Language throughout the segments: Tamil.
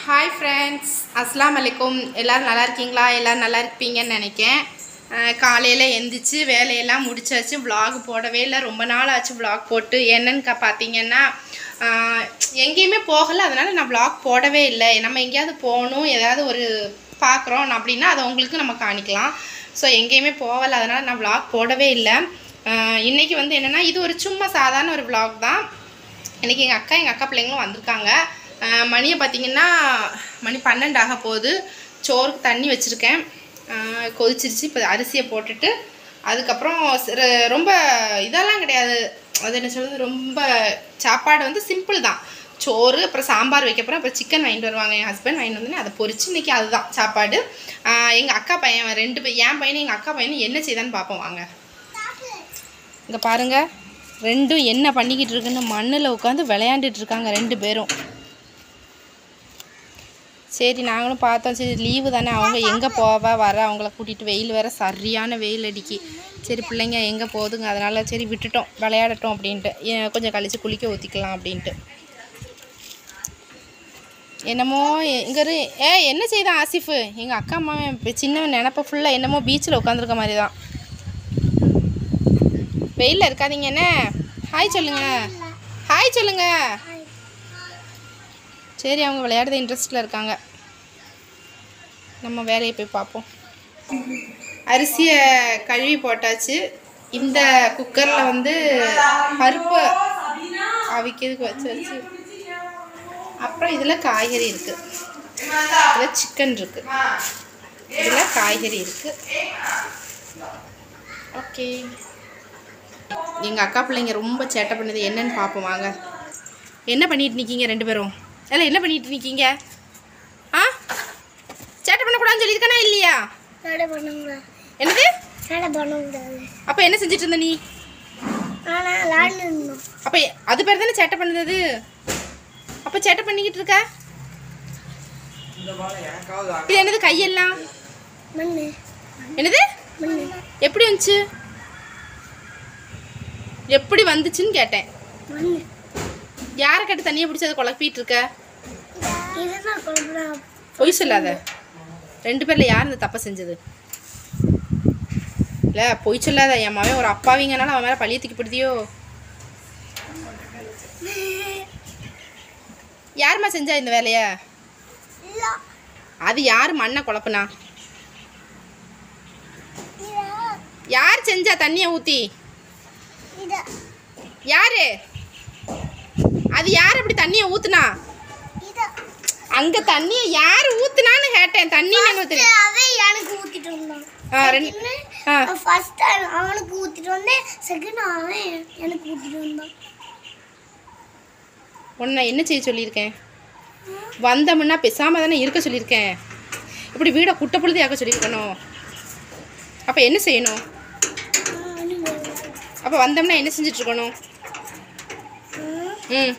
ஹாய் ஃப்ரெண்ட்ஸ் அஸ்ஸலாமு அலைக்கும் எல்லோரும் நல்லா இருக்கீங்களா எல்லோரும் நல்லா இருப்பீங்கன்னு நினைக்கேன் காலையில் எந்திரிச்சு வேலையெல்லாம் முடிச்சாச்சு vlog போடவே இல்லை ரொம்ப நாள் ஆச்சு vlog போட்டு என்னன்னு க- பார்த்தீங்கன்னா ஆஹ், எங்கேயுமே போகலை அதனால் நான் vlog போடவே இல்லை நம்ம எங்கேயாவது போகணும் ஏதாவது ஒரு பார்க்குறோம் அப்படின்னா அதை உங்களுக்கு நம்ம காணிக்கலாம் ஸோ எங்கேயுமே போகலை அதனால் நான் vlog போடவே இல்லை ஆஹ், இன்னைக்கு வந்து என்னென்னா இது ஒரு சும்மா சாதாரண ஒரு vlog தான் இன்றைக்கி எங்கள் அக்கா எங்கள் அக்கா பிள்ளைங்களும் வந்திருக்காங்க அஹ் மணியை பார்த்தீங்கன்னா மணி பன்னெண்டு ஆக போகுது சோறுக்கு தண்ணி வச்சுருக்கேன் கொதிச்சிருச்சு இப்போ அரிசியை போட்டுட்டு அதுக்கப்புறம் சிறு- ரொம்ப இதெல்லாம் கிடையாது அது என்ன சொல்கிறது ரொம்ப சாப்பாடு வந்து சிம்பிள் தான் சோறு அப்புறம் சாம்பார் வைக்க அப்புறம் அப்புறம் சிக்கன் வாங்கிட்டு வருவாங்க என் ஹஸ்பண்ட் வாங்கிட்டு வந்து அதை பொரிச்சு இன்றைக்கி அதுதான் சாப்பாடு எங்கள் அக்கா பையன் ரெண்டு பை என் பையனும் எங்கள் அக்கா பையனும் என்ன செய்தான்னு பார்ப்போம் வாங்க இங்கே பாருங்க ரெண்டும் என்ன பண்ணிக்கிட்டு இருக்குன்னு மண்ணில் உட்காந்து விளையாண்டுட்டு இருக்காங்க ரெண்டு பேரும் சரி நாங்களும் பார்த்தோம் சரி லீவு தானே அவங்க எங்கே போவா வர அவங்கள கூட்டிகிட்டு வெயில் வேற சரியான வெயில் அடிக்கி சரி பிள்ளைங்க எங்கே போகுதுங்க அதனால சரி விட்டுட்டோம் விளையாடட்டும் அப்படின்ட்டு ஏன் கொஞ்சம் கழிச்சு குளிக்க ஊற்றிக்கலாம் அப்படின்ட்டு என்னமோ இங்கே ஏ என்ன செய்தான் ஆசிஃபு எங்கள் அக்கா அம்மா இப்போ சின்னவன் நினப்ப ஃபுல்லாக என்னமோ பீச்சில் உட்காந்துருக்க மாதிரி தான் வெயிலில் இருக்காதீங்க என்ன ஹாய் சொல்லுங்க ஹாய் சொல்லுங்க சரி அவங்க விளையாடுற இன்ட்ரெஸ்டில் இருக்காங்க நம்ம வேலையை போய் பார்ப்போம் அரிசியை கழுவி போட்டாச்சு இந்த குக்கரில் வந்து பருப்பு அவிக்கிறதுக்கு வச்சு வச்சு அப்புறம் இதில் காய்கறி இருக்குது இதில் சிக்கன் இருக்குது இதில் காய்கறி இருக்குது ஓகே எங்கள் அக்கா பிள்ளைங்க ரொம்ப சேட்டை பண்ணுது என்னன்னு பார்ப்போம் வாங்க என்ன பண்ணிட்டு நிற்கீங்க ரெண்டு பேரும் இல்லை என்ன பண்ணிட்டு நிற்கீங்க ஆ சேட்டை பண்ணக்கூடாதுன்னு சொல்லியிருக்கேனா இல்லையா கடை பண்ணுங்க என்னது கடை பண்ணக்கூடாது அப்போ என்ன செஞ்சுட்டு இருந்த நீ ஆனால் விளாண்டுருந்தோம் அப்போ அது பேர் தானே சேட்டை பண்ணுது அப்போ சேட்டை பண்ணிக்கிட்டு இருக்க இது என்னது கையெல்லாம் மண்ணு என்னது மண்ணு எப்படி வந்துச்சு எப்படி வந்துச்சுன்னு கேட்டேன் மண்ணு யாரை கேட்டு தண்ணியை பிடிச்சி அதை குழப்பிட்டு இருக்க இதுதான் குழம்புலாம் பொய் சொல்லாத ரெண்டு பேர்ல யார் இந்த தப்பை செஞ்சது இல்லை பொய் சொல்லாத என் மகன் ஒரு அப்பாவிங்கனால அவன் மேலே பழிய தூக்கி பிடித்தியோ யாரும்மா செஞ்சா இந்த வேலைய இல்லை அது யார் மண்ணை குழப்புனா யார் செஞ்சா தண்ணியை ஊற்றி இதை யாரு அது யார் அப்படி தண்ணியை ஊத்துனா இதை அங்க தண்ணியை யார் ஊத்துனான்னு கேட்டேன் தண்ணி நான் ஊத்துனேன் அவன் எனக்கு ஊற்றிட்டு வந்தான் ஆ, ரெண்டு ஆ ஃபர்ஸ்ட் டைம் அவனுக்கு ஊற்றிட்டு வந்தேன் செகண்ட் அவன் எனக்கு ஊற்றிட்டு வந்தான் உன்னை என்ன செய்ய சொல்லியிருக்கேன் வந்தோம்னா பேசாம தானே இருக்க சொல்லியிருக்கேன் இப்படி வீடை குட்டை பொழுது ஆக்க சொல்லியிருக்கணும் அப்போ என்ன செய்யணும் அப்போ வந்தோம்னா என்ன செஞ்சுட்டு இருக்கணும் ம்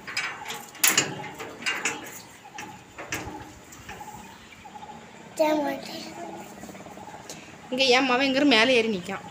தேமாட்டேன் இங்கே என் மவன் எங்கிற மேலே ஏறி நிற்கான்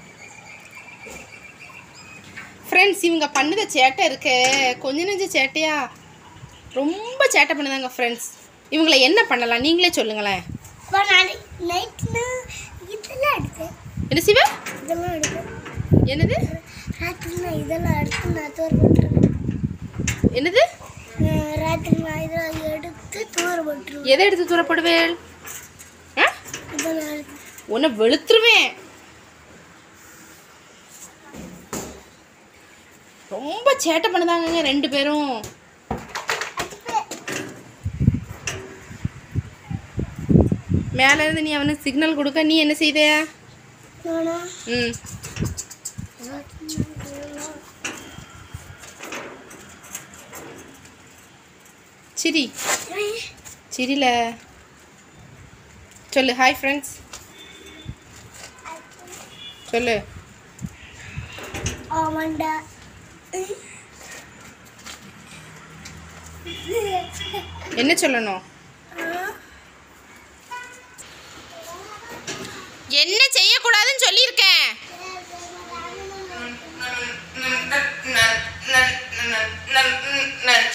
ஃப்ரெண்ட்ஸ் இவங்க பண்ணுத சேட்டை இருக்கு கொஞ்ச நெஞ்ச சேட்டையா ரொம்ப சேட்டை பண்ணுதாங்க ஃப்ரெண்ட்ஸ் இவங்களை என்ன பண்ணலாம் நீங்களே சொல்லுங்களேன் இப்போ நாளைக்கு நைட்னா இதெல்லாம் எடுப்பேன் என்ன சிவா இதெல்லாம் எடுப்பேன் என்னது ராத்திரி நான் இதெல்லாம் எடுத்து நான் தூர போட்டுருவேன் என்னது அஹ் ராத்திரி நான் இதெல்லாம் எடுத்து தூர போட்டுருவேன் எதை எடுத்து தூரப்படுவேன் ஆ இதெல்லாம் எடுத்து உன்னை வெளுத்துருவேன் ரொம்ப சேட்டை பண்ணுதாங்கங்க ரெண்டு பேரும் மேலே இருந்து நீ அவனுக்கு சிக்னல் கொடுக்க நீ என்ன செய்த நானா ம் சிரி சிரில சொல்லு ஹாய் ஃப்ரெண்ட்ஸ் சொல்லு ஆமாண்டா என்ன சொல்லணும் என்ன செய்யக்கூடாதுன்னு சொல்லியிருக்கேன்